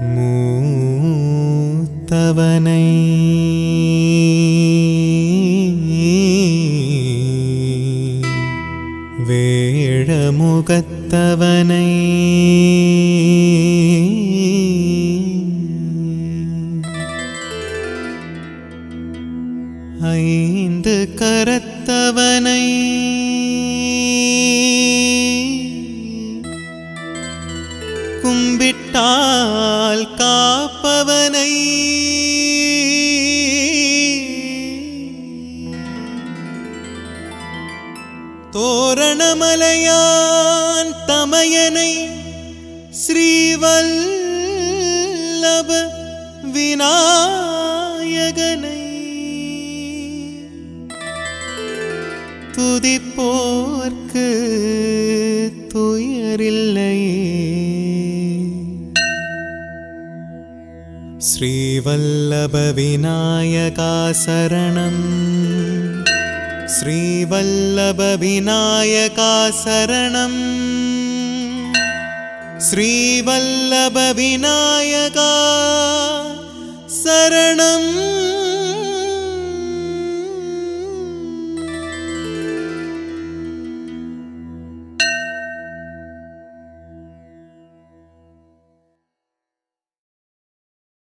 மூத்தவனை வேழமுகத்தவனை ஐந்து கரத்தவனை கும்பிட்டால் காப்பவனை தோரணமலையான் தமையனை ஸ்ரீவல்லப விநாயகனை துதிப்போர்க்கு துயரில்லையே श्रीवल्लभ विनायका शरणम् श्रीवल्लभ विनायका शरणम् श्रीवल्लभ विनायका शरणम्